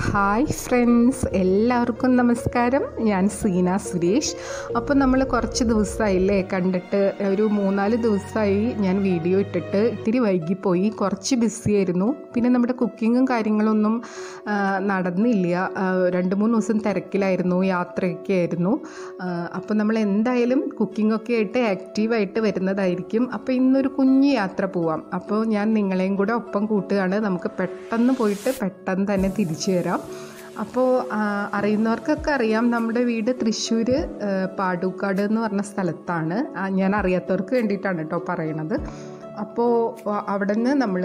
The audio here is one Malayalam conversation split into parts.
ഹായ് ഫ്രണ്ട്സ് എല്ലാവർക്കും നമസ്കാരം ഞാൻ സീന സുരേഷ് അപ്പോൾ നമ്മൾ കുറച്ച് ദിവസമായില്ലേ കണ്ടിട്ട് ഒരു മൂന്നാല് ദിവസമായി ഞാൻ വീഡിയോ ഇട്ടിട്ട് ഇത്തിരി വൈകിപ്പോയി കുറച്ച് ബിസി ആയിരുന്നു പിന്നെ നമ്മുടെ കുക്കിങ്ങും കാര്യങ്ങളൊന്നും ആ, നടന്നില്ല ആ, രണ്ട് മൂന്ന് ദിവസം തിരക്കിലായിരുന്നു യാത്രയൊക്കെ ആയിരുന്നു ആ, അപ്പോൾ നമ്മൾ എന്തായാലും കുക്കിങ്ങൊക്കെ ആയിട്ട് ആക്റ്റീവായിട്ട് വരുന്നതായിരിക്കും അപ്പോൾ ഇന്നൊരു കുഞ്ഞു യാത്ര പോവാം അപ്പോൾ ഞാൻ നിങ്ങളെയും കൂടെ ഒപ്പം കൂട്ടുകയാണ് നമുക്ക് പെട്ടെന്ന് പോയിട്ട് പെട്ടെന്ന് തന്നെ തിരിച്ചു വരാം അപ്പോൾ ആ, അറിയുന്നവർക്കൊക്കെ അറിയാം നമ്മുടെ വീട് തൃശ്ശൂർ പാടൂക്കാട് എന്ന് പറഞ്ഞ സ്ഥലത്താണ് ആ, ഞാൻ അറിയാത്തവർക്ക് വേണ്ടിയിട്ടാണ് കേട്ടോ പറയണത് അപ്പോൾ അവിടെ നിന്ന് നമ്മൾ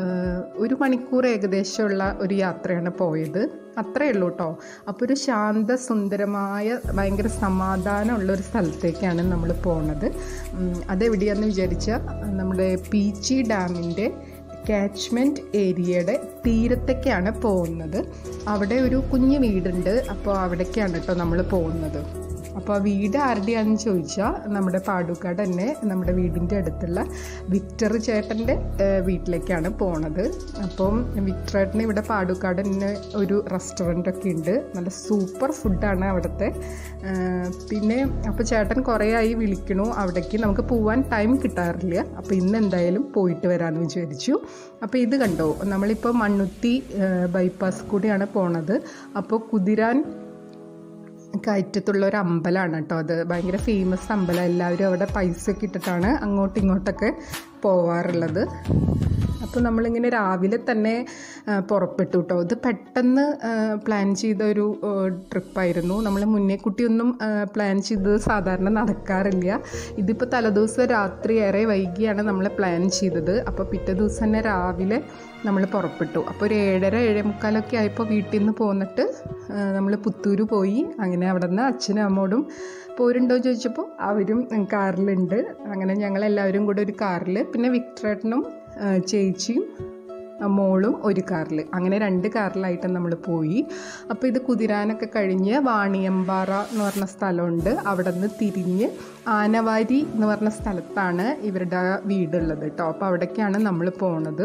ഒരു മണിക്കൂർ ഏകദേശമുള്ള ഒരു യാത്രയാണ് പോയത് അത്രയേ ഉള്ളൂ കേട്ടോ അപ്പോൾ ഒരു ശാന്ത സുന്ദരമായ ഭയങ്കര സമാധാനമുള്ള ഒരു സ്ഥലത്തേക്കാണ് നമ്മൾ പോണത് ഉം, അതെവിടെയാണെന്ന് വിചാരിച്ചാൽ നമ്മുടെ പീച്ചി ഡാമിൻ്റെ കാച്ച്മെൻറ്റ് ഏരിയയുടെ തീരത്തേക്കാണ് പോകുന്നത് അവിടെ ഒരു കുഞ്ഞു വീടുണ്ട് അപ്പോൾ അവിടേക്കാണ് കേട്ടോ നമ്മൾ പോകുന്നത് അപ്പോൾ ആ വീട് ആരുടെയാണെന്ന് ചോദിച്ചാൽ നമ്മുടെ പാടുക്കാട് തന്നെ നമ്മുടെ വീടിൻ്റെ അടുത്തുള്ള വിക്ടർ ചേട്ടൻ്റെ ഏഹ്, വീട്ടിലേക്കാണ് പോണത് അപ്പം വിക്ടർ ചേട്ടന് ഇവിടെ പാടുക്കാട് തന്നെ ഒരു റെസ്റ്റോറൻ്റ് ഒക്കെ ഉണ്ട് നല്ല സൂപ്പർ ഫുഡാണ് അവിടുത്തെ ഏഹ്, പിന്നെ അപ്പോൾ ചേട്ടൻ കുറേ ആയി വിളിക്കണു അവിടേക്ക് നമുക്ക് പോവാൻ ടൈം കിട്ടാറില്ല അപ്പോൾ ഇന്ന് എന്തായാലും പോയിട്ട് വരാമെന്ന് വിചാരിച്ചു അപ്പോൾ ഇത് കണ്ടോ നമ്മളിപ്പോൾ മണ്ണുത്തി ബൈപ്പാസ് കൂടിയാണ് പോണത് അപ്പോൾ കുതിരാൻ കയറ്റത്തുള്ള ഒരു അമ്പലമാണ് കേട്ടോ അത് ഭയങ്കര ഫേമസ് അമ്പലം എല്ലാവരും അവിടെ പൈസ ഒക്കെ ഇട്ടിട്ടാണ് അങ്ങോട്ടും ഇങ്ങോട്ടൊക്കെ പോവാറുള്ളത് അപ്പോൾ നമ്മളിങ്ങനെ രാവിലെ തന്നെ ആ, പുറപ്പെട്ടു കേട്ടോ ഇത് പെട്ടെന്ന് ആ, പ്ലാൻ ചെയ്ത ഒരു ആ, ട്രിപ്പായിരുന്നു നമ്മൾ മുന്നേ കുട്ടിയൊന്നും ആ, പ്ലാൻ ചെയ്തത് സാധാരണ നടക്കാറില്ല ഇതിപ്പോൾ തലേദിവസം രാത്രി ഏറെ വൈകിയാണ് നമ്മൾ പ്ലാൻ ചെയ്തത് അപ്പോൾ പിറ്റേ ദിവസം തന്നെ രാവിലെ നമ്മൾ പുറപ്പെട്ടു അപ്പോൾ ഒരു ഏഴര ഏഴേ മുക്കാലൊക്കെ ആയപ്പോൾ വീട്ടിൽ നിന്ന് പോന്നിട്ട് നമ്മൾ പുത്തൂർ പോയി അങ്ങനെ അവിടെ നിന്ന് അച്ഛനും അമ്മോടും പോരുണ്ടോ ചോദിച്ചപ്പോൾ അവരും കാറിലുണ്ട് അങ്ങനെ ഞങ്ങൾ എല്ലാവരും കൂടെ ഒരു കാറിൽ പിന്നെ വിക്ടറേട്ടനും ആ, ചേച്ചിയും ആ, മോളും ഒരു കാറിൽ അങ്ങനെ രണ്ട് കാറിലായിട്ട് നമ്മൾ പോയി അപ്പോൾ ഇത് കുതിരാനൊക്കെ കഴിഞ്ഞ് വാണിയമ്പാറ എന്ന് പറഞ്ഞ സ്ഥലമുണ്ട് അവിടെ നിന്ന് തിരിഞ്ഞ് ആനവാരി എന്ന് പറഞ്ഞ സ്ഥലത്താണ് ഇവരുടെ വീടുള്ളത് കേട്ടോ അപ്പോൾ അവിടേക്കാണ് നമ്മൾ പോണത്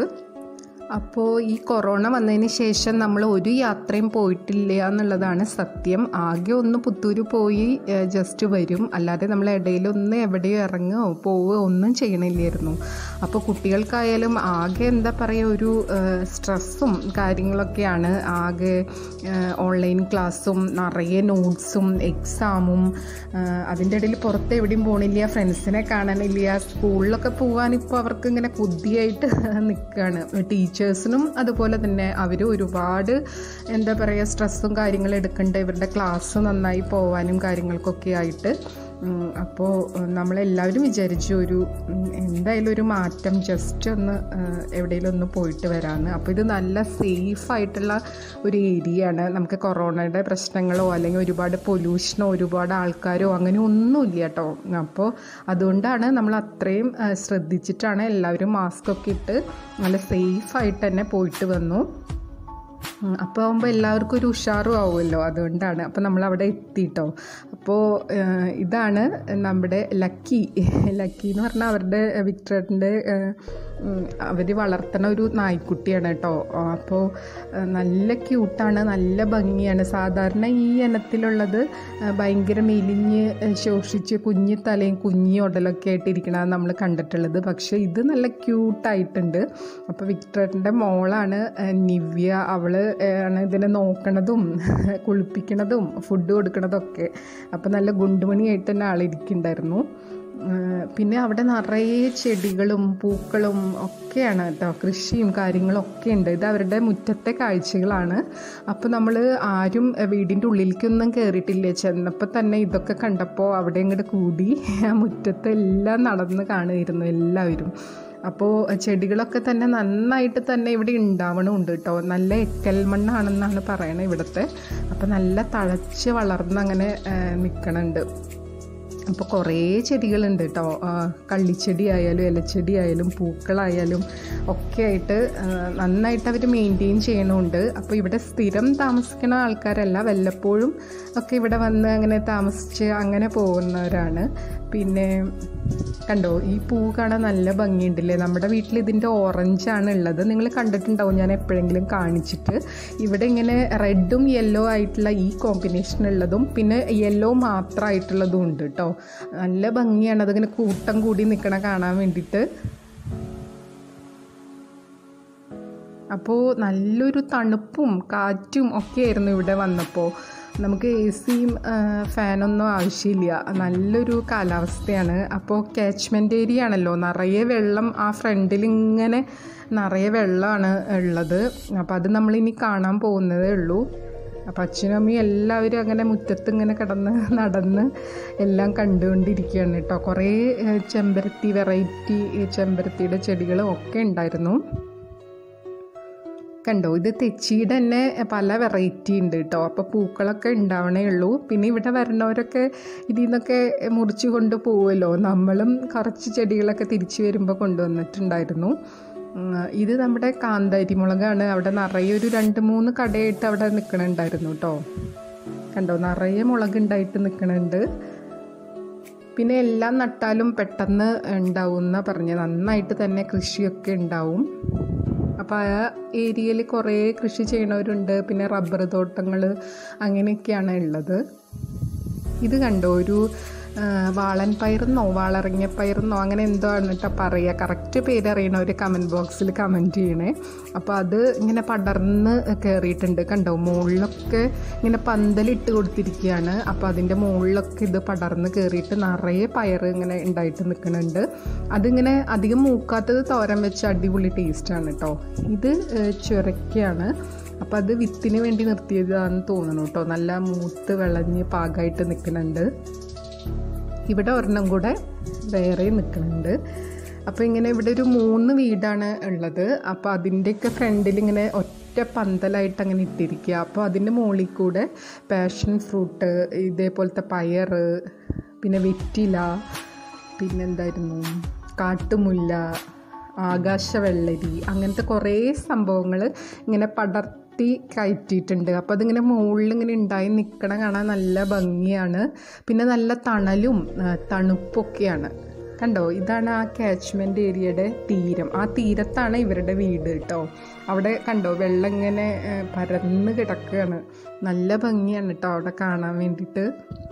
അപ്പോൾ ഈ കൊറോണ വന്നതിന് ശേഷം നമ്മൾ ഒരു യാത്രയും പോയിട്ടില്ല എന്നുള്ളതാണ് സത്യം ആകെ ഒന്ന് പുത്തൂർ പോയി ജസ്റ്റ് വരും അല്ലാതെ നമ്മൾ ഇടയിലൊന്ന് എവിടെയോ ഇറങ്ങുകയോ പോവുകയോ ഒന്നും ചെയ്യണില്ലായിരുന്നു അപ്പോൾ കുട്ടികൾക്കായാലും ആകെ എന്താ പറയുക ഒരു സ്ട്രെസ്സും കാര്യങ്ങളൊക്കെയാണ് ആകെ ഓൺലൈൻ ക്ലാസ്സും നിറയെ നോട്ട്സും എക്സാമും അതിൻ്റെ ഇടയിൽ പുറത്ത് എവിടെയും പോണില്ല ഫ്രണ്ട്സിനെ കാണാനില്ല സ്കൂളിലൊക്കെ പോകാൻ ഇപ്പോൾ അവർക്ക് ഇങ്ങനെ കൊതിയായിട്ട് നിൽക്കുകയാണ് ടീച്ചേഴ്സിനും അതുപോലെ തന്നെ അവർ ഒരുപാട് എന്താ പറയുക സ്ട്രെസ്സും കാര്യങ്ങളും എടുക്കേണ്ട ഇവരുടെ ക്ലാസ് നന്നായി പോവാനും കാര്യങ്ങൾക്കൊക്കെ ആയിട്ട് ഉം, അപ്പോൾ ഉം, നമ്മളെല്ലാവരും വിചാരിച്ചു ഒരു ഉം, എന്തായാലും ഒരു മാറ്റം ജസ്റ്റ് ഒന്ന് എവിടെയെങ്കിലും ഒന്ന് പോയിട്ട് വരാമെന്ന് അപ്പോൾ ഇത് നല്ല സേഫ് ആയിട്ടുള്ള ഒരു ഏരിയ ആണ് നമുക്ക് കൊറോണയുടെ പ്രശ്നങ്ങളോ അല്ലെങ്കിൽ ഒരുപാട് പൊല്യൂഷനോ ഒരുപാട് ആൾക്കാരോ അങ്ങനെ ഒന്നുമില്ല കേട്ടോ അപ്പോൾ അതുകൊണ്ടാണ് നമ്മൾ അത്രയും ആ, ശ്രദ്ധിച്ചിട്ടാണ് എല്ലാവരും മാസ്ക് ഒക്കെ ഇട്ട് നല്ല സേഫായിട്ട് തന്നെ പോയിട്ട് വന്നു ഉം, അപ്പോൾ ആകുമ്പോൾ എല്ലാവർക്കും ഒരു ഉഷാറും ആവുമല്ലോ അതുകൊണ്ടാണ് അപ്പോൾ നമ്മൾ അവിടെ എത്തിയിട്ടോ അപ്പോൾ ഏഹ്, ഇതാണ് നമ്മുടെ ലക്കി ലക്കി എന്ന് പറഞ്ഞാൽ അവരുടെ വിക്ടറിൻ്റെ അവർ വളർത്തുന്ന ഒരു നായ്ക്കുട്ടിയാണ് കേട്ടോ അപ്പോൾ ഏഹ്, നല്ല ക്യൂട്ടാണ് നല്ല ഭംഗിയാണ് സാധാരണ ഈ ഇനത്തിലുള്ളത് ഏഹ്, ഭയങ്കര മെലിഞ്ഞ് ഏഹ്, ശോഷിച്ച് കുഞ്ഞി തലയും കുഞ്ഞി ഉടലൊക്കെ ആയിട്ടിരിക്കണതാണ് നമ്മൾ കണ്ടിട്ടുള്ളത് പക്ഷേ ഇത് നല്ല ക്യൂട്ടായിട്ടുണ്ട് അപ്പോൾ വിക്ടറിൻ്റെ മോളാണ് ഏഹ്, നിവ്യ അവൾ ആണ് ഇതിനെ നോക്കണതും കുളിപ്പിക്കണതും ഫുഡ് കൊടുക്കണതും ഒക്കെ അപ്പോൾ നല്ല ഗുണ്ടുമണിയായിട്ട് തന്നെ ആളിരിക്കുന്നുണ്ടായിരുന്നു ഏഹ് പിന്നെ അവിടെ നിറയെ ചെടികളും പൂക്കളും ഒക്കെയാണ് കേട്ടോ കൃഷിയും കാര്യങ്ങളും ഒക്കെ ഉണ്ട് ഇത് അവരുടെ മുറ്റത്തെ കാഴ്ചകളാണ് അപ്പോൾ നമ്മൾ ആരും ഏഹ്, വീടിൻ്റെ ഉള്ളിലേക്കൊന്നും കയറിയിട്ടില്ല ചെന്നപ്പോൾ തന്നെ ഇതൊക്കെ കണ്ടപ്പോൾ അവിടെ ഇങ്ങോട്ട് കൂടി ആ മുറ്റത്ത് എല്ലാം നടന്ന് കാണുമായിരുന്നു എല്ലാവരും അപ്പോൾ ചെടികളൊക്കെ തന്നെ നന്നായിട്ട് തന്നെ ഇവിടെ ഉണ്ടാവണമുണ്ട് കേട്ടോ നല്ല എക്കൽ മണ്ണാണെന്നാണ് പറയണത് ഇവിടുത്തെ അപ്പോൾ നല്ല തഴച്ച് വളർന്ന് അങ്ങനെ നിൽക്കണുണ്ട് അപ്പോൾ കുറേ ചെടികളുണ്ട് കേട്ടോ ആ, കള്ളിച്ചെടി ആയാലും ഇലച്ചെടി ആയാലും പൂക്കളായാലും ഒക്കെ ആയിട്ട് ആ, നന്നായിട്ട് അവർ മെയിൻറ്റെയിൻ ചെയ്യണമുണ്ട് അപ്പോൾ ഇവിടെ സ്ഥിരം താമസിക്കുന്ന ആൾക്കാരല്ല വല്ലപ്പോഴും ഒക്കെ ഇവിടെ വന്ന് അങ്ങനെ താമസിച്ച് അങ്ങനെ പോകുന്നവരാണ് പിന്നെ കണ്ടോ ഈ പൂ കാണാൻ നല്ല ഭംഗിയുണ്ടല്ലേ നമ്മുടെ വീട്ടിൽ ഇതിൻ്റെ ഓറഞ്ചാണ് ഉള്ളത് നിങ്ങൾ കണ്ടിട്ടുണ്ടാവും ഞാൻ എപ്പോഴെങ്കിലും കാണിച്ചിട്ട് ഇവിടെ ഇങ്ങനെ റെഡും യെല്ലോ ആയിട്ടുള്ള ഈ കോമ്പിനേഷൻ ഉള്ളതും പിന്നെ യെല്ലോ മാത്രമായിട്ടുള്ളതും ഉണ്ട് കേട്ടോ നല്ല ഭംഗിയാണ് അതിങ്ങനെ കൂട്ടം കൂടി നിൽക്കണ കാണാൻ വേണ്ടിയിട്ട് അപ്പോൾ നല്ലൊരു തണുപ്പും കാറ്റും ഒക്കെ ആയിരുന്നു ഇവിടെ വന്നപ്പോൾ നമുക്ക് എ സിയും ഫാനൊന്നും ആവശ്യമില്ല നല്ലൊരു കാലാവസ്ഥയാണ് അപ്പോൾ കാച്ച്മെൻറ്റ് ഏരിയ ആണല്ലോ നിറയെ വെള്ളം ആ ഫ്രണ്ടിൽ ഇങ്ങനെ നിറയെ വെള്ളമാണ് ഉള്ളത് അപ്പോൾ അത് നമ്മളിനി കാണാൻ പോകുന്നതേ ഉള്ളൂ അപ്പം അച്ഛനും അമ്മയും എല്ലാവരും അങ്ങനെ മുറ്റത്ത് ഇങ്ങനെ കിടന്ന് നടന്ന് എല്ലാം കണ്ടുകൊണ്ടിരിക്കുകയാണ് കേട്ടോ കുറേ ഏഹ്, ചെമ്പരത്തി വെറൈറ്റി ചെമ്പരത്തിയുടെ ചെടികളും ഒക്കെ ഉണ്ടായിരുന്നു കണ്ടോ ഇത് തെച്ചിയുടെ തന്നെ പല വെറൈറ്റി ഉണ്ട് കേട്ടോ അപ്പോൾ പൂക്കളൊക്കെ ഉണ്ടാവണേ ഉള്ളൂ പിന്നെ ഇവിടെ വരുന്നവരൊക്കെ ഇതിൽ നിന്നൊക്കെ മുറിച്ച് കൊണ്ട് പോവുമല്ലോ നമ്മളും കുറച്ച് ചെടികളൊക്കെ തിരിച്ചു വരുമ്പോൾ കൊണ്ടുവന്നിട്ടുണ്ടായിരുന്നു ഉം, ഇത് നമ്മുടെ കാന്താരി മുളകാണ് അവിടെ നിറയെ ഒരു രണ്ട് മൂന്ന് കടയായിട്ട് അവിടെ നിൽക്കണുണ്ടായിരുന്നു കേട്ടോ കണ്ടോ നിറയെ മുളക് ഉണ്ടായിട്ട് നിൽക്കണുണ്ട് പിന്നെ എല്ലാം നട്ടാലും പെട്ടെന്ന് ഉണ്ടാവുന്ന പറഞ്ഞ് നന്നായിട്ട് തന്നെ കൃഷിയൊക്കെ ഉണ്ടാവും അപ്പോൾ ആ ഏരിയയിൽ കുറേ കൃഷി ചെയ്യണവരുണ്ട് പിന്നെ റബ്ബർ തോട്ടങ്ങൾ അങ്ങനെയൊക്കെയാണ് ഉള്ളത് ഇത് കണ്ടോ ഒരു ആ, വാളൻ പയറെന്നോ വാളറങ്ങിയ പയറെന്നോ അങ്ങനെ എന്തോ ആണ് കേട്ടോ പറയുക കറക്റ്റ് പേര് അറിയണവർ കമൻറ്റ് ബോക്സിൽ കമൻറ്റ് ചെയ്യണേ അപ്പോൾ അത് ഇങ്ങനെ പടർന്ന് കയറിയിട്ടുണ്ട് കണ്ടോ മുകളിലൊക്കെ ഇങ്ങനെ പന്തലിട്ട് കൊടുത്തിരിക്കുകയാണ് അപ്പോൾ അതിൻ്റെ മുകളിലൊക്കെ ഇത് പടർന്ന് കയറിയിട്ട് നിറയെ പയർ ഇങ്ങനെ ഉണ്ടായിട്ട് നിൽക്കുന്നുണ്ട് അതിങ്ങനെ അധികം മൂക്കാത്തത് തോരൻ വെച്ച അടിപൊളി ടേസ്റ്റാണ് കേട്ടോ ഇത് ഏ, ചുരക്കയാണ് അപ്പോൾ അത് വിത്തിന് വേണ്ടി നിർത്തിയതാണെന്ന് തോന്നുന്നു കേട്ടോ നല്ല മൂത്ത് വിളഞ്ഞ് പാകമായിട്ട് നിൽക്കുന്നുണ്ട് ഇവിടെ ഒരെണ്ണം കൂടെ വേറെ നിൽക്കുന്നുണ്ട് അപ്പോൾ ഇങ്ങനെ ഇവിടെ ഒരു മൂന്ന് വീടാണ് ഉള്ളത് അപ്പോൾ അതിൻ്റെയൊക്കെ ഫ്രണ്ടിൽ ഇങ്ങനെ ഒറ്റ പന്തലായിട്ട് അങ്ങനെ ഇട്ടിരിക്കുക അപ്പോൾ അതിൻ്റെ മുകളിൽ കൂടെ പാഷൻ ഫ്രൂട്ട് ഇതേപോലത്തെ പയർ പിന്നെ വെറ്റില പിന്നെന്തായിരുന്നു കാട്ടുമുല്ല ആകാശവെള്ളരി അങ്ങനത്തെ കുറേ സംഭവങ്ങൾ ഇങ്ങനെ പടർത്തി കയറ്റിയിട്ടുണ്ട് അപ്പോൾ അതിങ്ങനെ മുകളിൽ ഇങ്ങനെ ഉണ്ടായി നിൽക്കണ കാണാൻ നല്ല ഭംഗിയാണ് പിന്നെ നല്ല തണലും ആ, തണുപ്പൊക്കെയാണ് കണ്ടോ ഇതാണ് ആ കാച്ച്മെൻറ്റ് ഏരിയയുടെ തീരം ആ തീരത്താണ് ഇവരുടെ വീട് കേട്ടോ അവിടെ കണ്ടോ വെള്ളം ഇങ്ങനെ ആ, പരന്ന് കിടക്കുകയാണ് നല്ല ഭംഗിയാണ് കേട്ടോ അവിടെ കാണാൻ വേണ്ടിയിട്ട്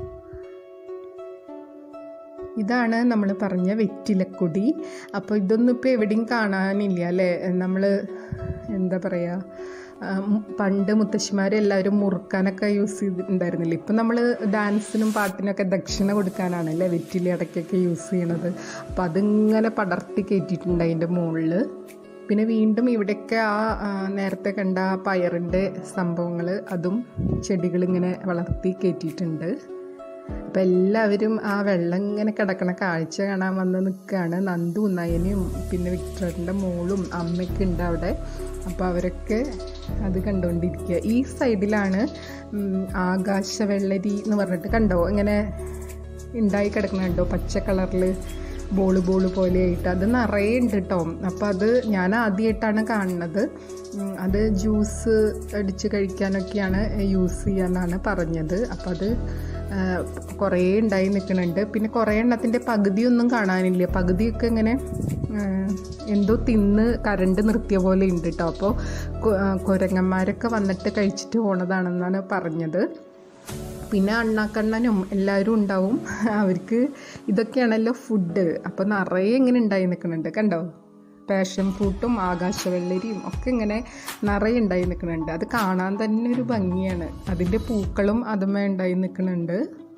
ഇതാണ് നമ്മൾ പറഞ്ഞ വെറ്റിലക്കൊടി അപ്പോൾ ഇതൊന്നും ഇപ്പോൾ എവിടെയും കാണാനില്ല അല്ലേ നമ്മൾ എന്താ പറയുക ആ, മു- പണ്ട് മുത്തശ്ശിമാരെല്ലാവരും മുറുക്കാനൊക്കെ യൂസ് ചെയ്തിട്ടുണ്ടായിരുന്നില്ല ഇപ്പം നമ്മൾ ഡാൻസിനും പാട്ടിനൊക്കെ ദക്ഷിണ കൊടുക്കാനാണല്ലേ വെറ്റില ഇടയ്ക്കൊക്കെ യൂസ് ചെയ്യണത് അപ്പോൾ അതിങ്ങനെ പടർത്തി കയറ്റിയിട്ടുണ്ട് അതിൻ്റെ മുകളിൽ പിന്നെ വീണ്ടും ഇവിടെയൊക്കെ ആ ആ, നേരത്തെ കണ്ട ആ പയറിൻ്റെ സംഭവങ്ങൾ അതും ചെടികളിങ്ങനെ വളർത്തി കയറ്റിയിട്ടുണ്ട് അപ്പം എല്ലാവരും ആ വെള്ളം ഇങ്ങനെ കിടക്കണ കാഴ്ച കാണാൻ വന്ന് നിൽക്കുകയാണ് നന്ദു നയനും പിന്നെ വിക്ടറിൻ്റെ മോളും അമ്മയൊക്കെ ഉണ്ട് അവിടെ അപ്പോൾ അവരൊക്കെ അത് കണ്ടുകൊണ്ടിരിക്കുക ഈ സൈഡിലാണ് ഉം, ആകാശവെള്ളരി എന്ന് പറഞ്ഞിട്ട് കണ്ടോ ഇങ്ങനെ ഉണ്ടായി കിടക്കണ കണ്ടോ പച്ച കളറിൽ ബോള് ബോള് പോലെയായിട്ട് അത് നിറയെ ഉണ്ട് കേട്ടോ അപ്പോൾ അത് ഞാൻ ആദ്യമായിട്ടാണ് കാണുന്നത് ഉം, അത് ജ്യൂസ് അടിച്ച് കഴിക്കാനൊക്കെയാണ് യൂസ് ചെയ്യാന്നാണ് പറഞ്ഞത് അപ്പോൾ അത് ആ, കുറേ ഉണ്ടായി നിൽക്കുന്നുണ്ട് പിന്നെ കുറേ എണ്ണത്തിൻ്റെ പകുതിയൊന്നും കാണാനില്ല പകുതിയൊക്കെ ഇങ്ങനെ ആ, എന്തോ തിന്ന് കരണ്ട് നിർത്തിയ പോലെ ഉണ്ട് കേട്ടോ അപ്പോൾ കൊ- ആ, കുരങ്ങന്മാരൊക്കെ വന്നിട്ട് കഴിച്ചിട്ട് പോണതാണെന്നാണ് പറഞ്ഞത് പിന്നെ അണ്ണാക്കണ്ണനും എല്ലാവരും ഉണ്ടാവും അവർക്ക് ഇതൊക്കെയാണല്ലോ ഫുഡ് അപ്പോൾ നിറയെ ഇങ്ങനെ ഉണ്ടായി നിൽക്കുന്നുണ്ട് കണ്ടോ പാഷൻ ഫ്രൂട്ടും ആകാശവെള്ളരിയും ഒക്കെ ഇങ്ങനെ നിറയെ ഉണ്ടായി നിൽക്കുന്നുണ്ട് അത് കാണാൻ തന്നെ ഒരു ഭംഗിയാണ് അതിൻ്റെ പൂക്കളും അതുമേ ഉണ്ടായി നിൽക്കുന്നുണ്ട്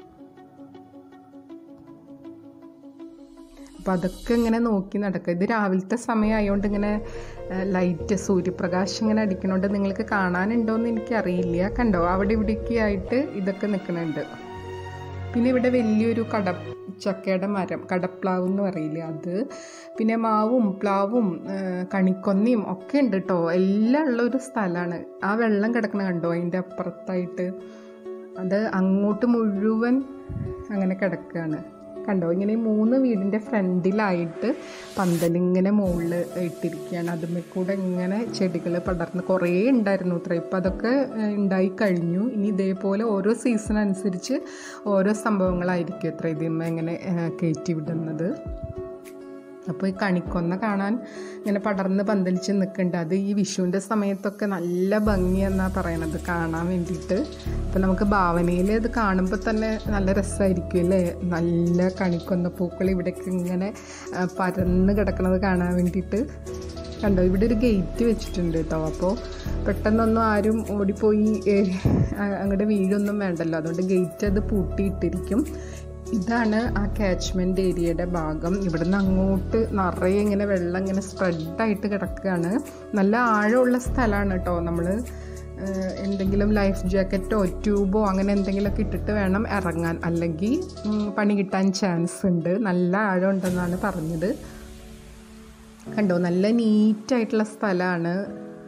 അപ്പം അതൊക്കെ ഇങ്ങനെ നോക്കി നടക്കുക ഇത് രാവിലത്തെ സമയമായതുകൊണ്ട് ഇങ്ങനെ ലൈറ്റ് സൂര്യപ്രകാശം ഇങ്ങനെ അടിക്കണോണ്ട് നിങ്ങൾക്ക് കാണാനുണ്ടോയെന്ന് എനിക്കറിയില്ല കണ്ടോ അവിടെ ഇവിടെയൊക്കെ ആയിട്ട് ഇതൊക്കെ നിൽക്കുന്നുണ്ട് പിന്നെ ഇവിടെ വലിയൊരു കട ചക്കയുടെ മരം കടപ്ലാവ് എന്ന് പറയില്ലേ അത് പിന്നെ മാവും പ്ലാവും ആ, കണിക്കൊന്നയും ഒക്കെ ഉണ്ട് കേട്ടോ എല്ലാം ഉള്ള ഒരു സ്ഥലമാണ് ആ വെള്ളം കിടക്കണ കണ്ടോ അതിൻ്റെ അപ്പുറത്തായിട്ട് അത് അങ്ങോട്ട് മുഴുവൻ അങ്ങനെ കിടക്കുകയാണ് കണ്ടോ ഇങ്ങനെ ഈ മൂന്ന് വീടിൻ്റെ ഫ്രണ്ടിലായിട്ട് പന്തലിങ്ങനെ മുകളിൽ ഇട്ടിരിക്കുകയാണ് അതുമ്മേ കൂടെ ഇങ്ങനെ ചെടികൾ പടർന്ന് കുറേ ഉണ്ടായിരുന്നു അത്ര ഇപ്പം അതൊക്കെ ഏഹ്, ഉണ്ടായി കഴിഞ്ഞു ഇനി ഇതേപോലെ ഓരോ സീസൺ അനുസരിച്ച് ഓരോ സംഭവങ്ങളായിരിക്കും അത്ര ഇതിന്മേ ഇങ്ങനെ ഏഹ്, കയറ്റി വിടുന്നത് അപ്പോൾ ഈ കണിക്കൊന്ന കാണാൻ ഇങ്ങനെ പടർന്ന് പന്തലിച്ച് നിൽക്കുന്നുണ്ട് അത് ഈ വിഷുവിൻ്റെ സമയത്തൊക്കെ നല്ല ഭംഗിയെന്നാണ് പറയണത് കാണാൻ വേണ്ടിയിട്ട് അപ്പോൾ നമുക്ക് ഭാവനയിൽ ഇത് കാണുമ്പോൾ തന്നെ നല്ല രസമായിരിക്കും അല്ലേ നല്ല കണിക്കൊന്ന പൂക്കൾ ഇവിടേക്ക് ഇങ്ങനെ ആ, പരന്ന് കിടക്കുന്നത് കാണാൻ വേണ്ടിയിട്ട് കണ്ടോ ഇവിടെ ഒരു ഗേറ്റ് വെച്ചിട്ടുണ്ട് കേട്ടോ അപ്പോൾ പെട്ടെന്നൊന്നും ആരും ഓടിപ്പോയി ഏഹ്, അ- അങ്ങോട്ട് വീഴൊന്നും വേണ്ടല്ലോ അതുകൊണ്ട് ഗേറ്റ് അത് പൂട്ടിയിട്ടിരിക്കും ഇതാണ് ആ കാച്ച്മെൻറ്റ് ഏരിയയുടെ ഭാഗം ഇവിടുന്ന് അങ്ങോട്ട് നിറയെ ഇങ്ങനെ വെള്ളം ഇങ്ങനെ സ്പ്രെഡായിട്ട് കിടക്കുകയാണ് നല്ല ആഴമുള്ള സ്ഥലമാണ് കേട്ടോ നമ്മൾ എന്തെങ്കിലും ലൈഫ് ജാക്കറ്റോ ട്യൂബോ അങ്ങനെ എന്തെങ്കിലുമൊക്കെ ഇട്ടിട്ട് വേണം ഇറങ്ങാൻ അല്ലെങ്കിൽ ഉം, പണി കിട്ടാൻ ചാൻസ് ഉണ്ട് നല്ല ആഴം ഉണ്ടെന്നാണ് പറഞ്ഞത് കണ്ടോ നല്ല നീറ്റായിട്ടുള്ള സ്ഥലമാണ്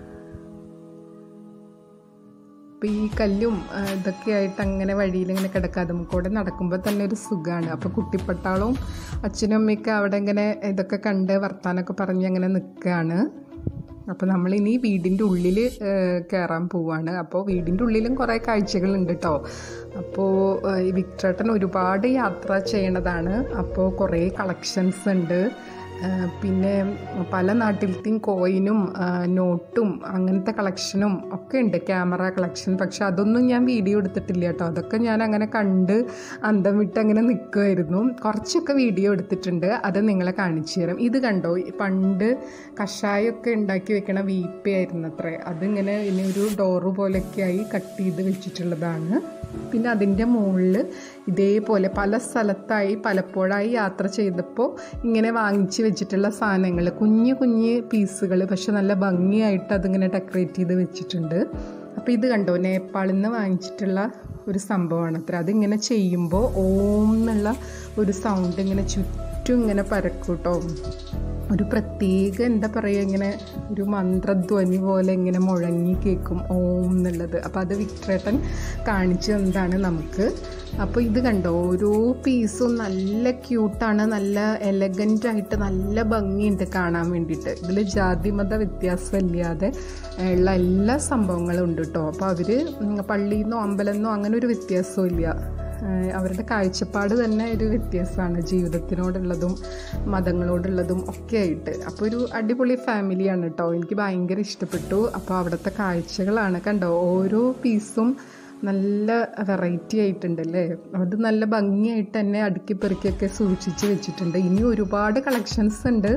അപ്പോൾ ഈ കല്ലും ആ, ഇതൊക്കെ ആയിട്ട് അങ്ങനെ വഴിയിൽ ഇങ്ങനെ കിടക്കാതെ കൂടെ നടക്കുമ്പോൾ തന്നെ ഒരു സുഖമാണ് അപ്പോൾ കുട്ടിപ്പട്ടാളവും അച്ഛനും അമ്മയൊക്കെ അവിടെ ഇങ്ങനെ ഇതൊക്കെ കണ്ട് വർത്താനൊക്കെ പറഞ്ഞ് അങ്ങനെ നിൽക്കുകയാണ് അപ്പോൾ നമ്മളിനി വീടിൻ്റെ ഉള്ളിൽ കയറാൻ പോവാണ് അപ്പോൾ വീടിൻ്റെ ഉള്ളിലും കുറേ കാഴ്ചകളുണ്ട് കേട്ടോ അപ്പോൾ ഏഹ്, ഈ വിക്ടേട്ടൻ ഒരുപാട് യാത്ര ചെയ്യണതാണ് അപ്പോൾ കുറേ കളക്ഷൻസ് ഉണ്ട് ആ, പിന്നെ പല നാട്ടിലത്തെയും കോയിനും ആ, നോട്ടും അങ്ങനത്തെ കളക്ഷനും ഒക്കെ ഉണ്ട് ക്യാമറ കളക്ഷൻ പക്ഷെ അതൊന്നും ഞാൻ വീഡിയോ എടുത്തിട്ടില്ല കേട്ടോ അതൊക്കെ ഞാൻ അങ്ങനെ കണ്ട് അന്തം വിട്ട് അങ്ങനെ നിൽക്കുമായിരുന്നു കുറച്ചൊക്കെ വീഡിയോ എടുത്തിട്ടുണ്ട് അത് നിങ്ങളെ കാണിച്ചു തരാം ഇത് കണ്ടോ ഈ പണ്ട് കഷായമൊക്കെ ഉണ്ടാക്കി വെക്കണ വീപ്പയായിരുന്നു അത്രേ അതിങ്ങനെ ഇനി ഒരു ഡോറ് പോലെയൊക്കെ ആയി കട്ട് ചെയ്ത് വെച്ചിട്ടുള്ളതാണ് പിന്നെ അതിൻ്റെ മുകളിൽ ഇതേപോലെ പല സ്ഥലത്തായി പലപ്പോഴായി യാത്ര ചെയ്തപ്പോൾ ഇങ്ങനെ വാങ്ങിച്ച് വെച്ചിട്ടുള്ള സാധനങ്ങൾ കുഞ്ഞു കുഞ്ഞ് പീസുകൾ പക്ഷെ നല്ല ഭംഗിയായിട്ട് അതിങ്ങനെ ഡെക്കറേറ്റ് ചെയ്ത് വെച്ചിട്ടുണ്ട് അപ്പോൾ ഇത് കണ്ടോ നേപ്പാളിൽ നിന്ന് വാങ്ങിച്ചിട്ടുള്ള ഒരു സംഭവമാണ് അത്ര അതിങ്ങനെ ചെയ്യുമ്പോൾ ഓം എന്നുള്ള ഒരു സൗണ്ട് ഇങ്ങനെ ചുറ്റും ഇങ്ങനെ പരക്കും കേട്ടോ ഒരു പ്രത്യേക എന്താ പറയുക ഇങ്ങനെ ഒരു മന്ത്രധ്വനി പോലെ ഇങ്ങനെ മുഴങ്ങി കേൾക്കും ഓം എന്നുള്ളത് അപ്പോൾ അത് വിക്രേട്ടൻ കാണിച്ചു തന്നതാണ് നമുക്ക് അപ്പോൾ ഇത് കണ്ടോ ഓരോ പീസും നല്ല ക്യൂട്ടാണ് നല്ല എലഗൻ്റ് ആയിട്ട് നല്ല ഭംഗിയുണ്ട് കാണാൻ വേണ്ടിയിട്ട് ഇതിൽ ജാതിമത വ്യത്യാസമില്ലാതെ ഉള്ള എല്ലാ സംഭവങ്ങളും ഉണ്ട് കേട്ടോ അപ്പോൾ അവർ പള്ളിയിൽ നിന്നോ അമ്പലം നിന്നോ അങ്ങനെ ഒരു വ്യത്യാസവും ഇല്ല ഏഹ് അവരുടെ കാഴ്ചപ്പാട് തന്നെ ഒരു വ്യത്യാസമാണ് ജീവിതത്തിനോടുള്ളതും മതങ്ങളോടുള്ളതും ഒക്കെ ആയിട്ട് അപ്പോൾ ഒരു അടിപൊളി ഫാമിലിയാണ് കേട്ടോ എനിക്ക് ഭയങ്കര ഇഷ്ടപ്പെട്ടു അപ്പോൾ അവിടുത്തെ കാഴ്ചകളാണ് കണ്ടോ ഓരോ പീസും നല്ല വെറൈറ്റി ആയിട്ടുണ്ടല്ലേ അത് നല്ല ഭംഗിയായിട്ട് തന്നെ അടുക്കി പെറുക്കിയൊക്കെ സൂക്ഷിച്ച് വെച്ചിട്ടുണ്ട് ഇനി ഒരുപാട് കളക്ഷൻസ് ഉണ്ട്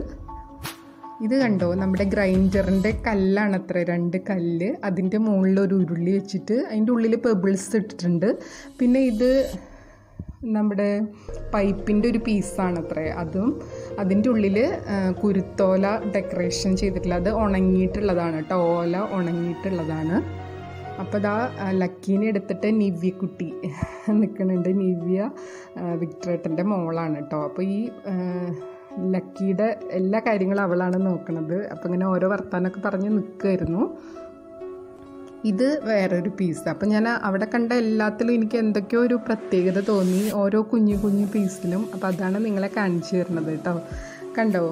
ഇത് കണ്ടോ നമ്മുടെ ഗ്രൈൻഡറിൻ്റെ കല്ലാണ് അത്ര രണ്ട് കല്ല് അതിൻ്റെ മുകളിൽ ഒരു ഉരുളി വെച്ചിട്ട് അതിൻ്റെ ഉള്ളിൽ പെബിൾസ് ഇട്ടിട്ടുണ്ട് പിന്നെ ഇത് നമ്മുടെ പൈപ്പിൻ്റെ ഒരു പീസാണ് അത്രേ അതും അതിൻ്റെ ഉള്ളിൽ കുരുത്തോല ഡെക്കറേഷൻ ചെയ്തിട്ടുള്ള അത് ഉണങ്ങിയിട്ടുള്ളതാണ് കേട്ടോ ഓല ഉണങ്ങിയിട്ടുള്ളതാണ് അപ്പോൾ ഇതാ ആ, ലക്കീനെ എടുത്തിട്ട് നിവ്യക്കുട്ടി നിൽക്കുന്നുണ്ട് നിവ്യ ആ, വിക്ടറേട്ടൻ്റെ മോളാണ് കേട്ടോ അപ്പോൾ ഈ ആ, ലക്കിയുടെ എല്ലാ കാര്യങ്ങളും അവളാണ് നോക്കണത് അപ്പോൾ ഇങ്ങനെ ഓരോ വർത്താനൊക്കെ പറഞ്ഞ് നിൽക്കുമായിരുന്നു ഇത് വേറൊരു പീസ് അപ്പം ഞാൻ അവിടെ കണ്ട എല്ലാത്തിലും എനിക്ക് എന്തൊക്കെയോ ഒരു പ്രത്യേകത തോന്നി ഓരോ കുഞ്ഞു കുഞ്ഞു പീസിലും അപ്പം അതാണ് നിങ്ങളെ കാണിച്ചു തരുന്നത് കേട്ടോ കണ്ടോ